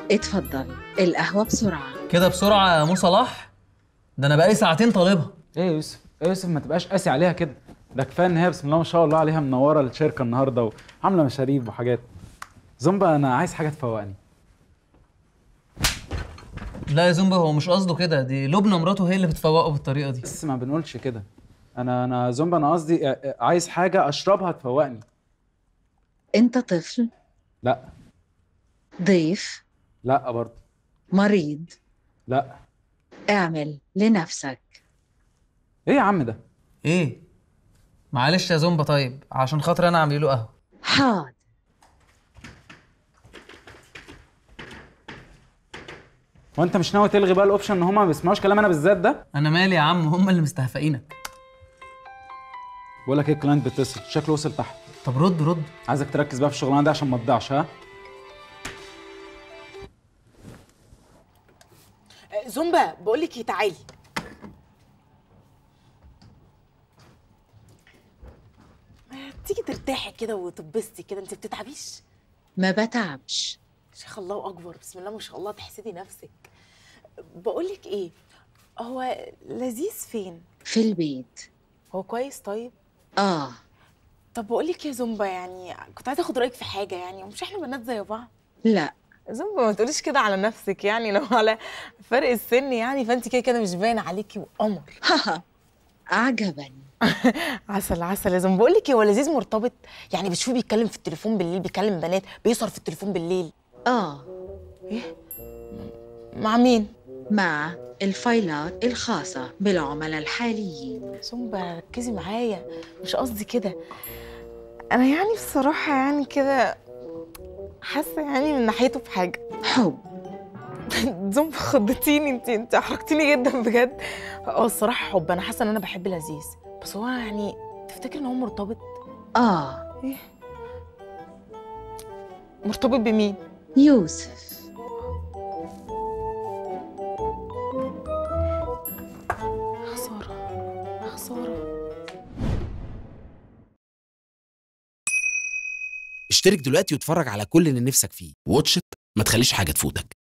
اتفضل القهوة بسرعة كده بسرعه يا مو صلاح ده انا بقالي ساعتين طالبها ايه يا يوسف ايه يا يوسف ما تبقاش قاسي عليها كده ده كفايه ان هي بسم الله ما شاء الله عليها منوره الشركه النهارده وعامله مشاريب وحاجات زومبا انا عايز حاجه تفوقني لا يا زومبا هو مش قصده كده دي لبنى مراته هي اللي بتفوقه بالطريقه دي بس ما بنقولش كده انا انا زومبا انا قصدي آه، آه، عايز حاجه اشربها تفوقني انت طفل لا ضيف لا برضه مريض لا اعمل لنفسك ايه يا عم ده ايه معلش يا زومبا طيب عشان خاطر انا اعمل له قهوه حاضر هو انت مش ناوي تلغي بقى الاوبشن ان هما ما بيسمعوش كلام انا بالذات ده انا مالي يا عم هم اللي مستهفئينك بقول لك ايه الكلاينت بيتصل شكله وصل تحت طب رد رد عايزك تركز بقى في الشغلانه دي عشان ما تضيعش ها زومبا بقول لك ايه تعالي ما تيجي ترتاحي كده وتبسطي كده انت بتتعبيش ما بتعبش شيخ الله اكبر بسم الله ما شاء الله تحسدي نفسك بقول لك ايه هو لذيذ فين في البيت هو كويس طيب اه طب بقول لك يا زومبا يعني كنت عايزه اخد رايك في حاجه يعني مش احنا بنات زي بعض لا زومبا ما تقوليش كده على نفسك يعني لو على فرق السن يعني فانت كده كده مش باين عليكي وقمر هاها عجبني عسل عسل يا زومبا بقول لك هو لذيذ مرتبط يعني بتشوفيه بيتكلم في التليفون بالليل بيكلم بنات بيسهر في التليفون بالليل اه مع مين مع الفايلات الخاصة بالعملاء الحاليين زومبا ركزي معايا مش قصدي كده انا يعني بصراحه يعني كده حاسه يعني من ناحيته بحاجه حب زومبا خضتيني انت انت احرجتيني جدا بجد اه الصراحه حب انا حاسه ان انا بحب لذيذ بس هو أنا يعني تفتكر ان هو مرتبط اه مرتبط بمين يوسف خساره خساره اشترك دلوقتي واتفرج على كل اللي نفسك فيه واتش إت، ما تخليش حاجة تفوتك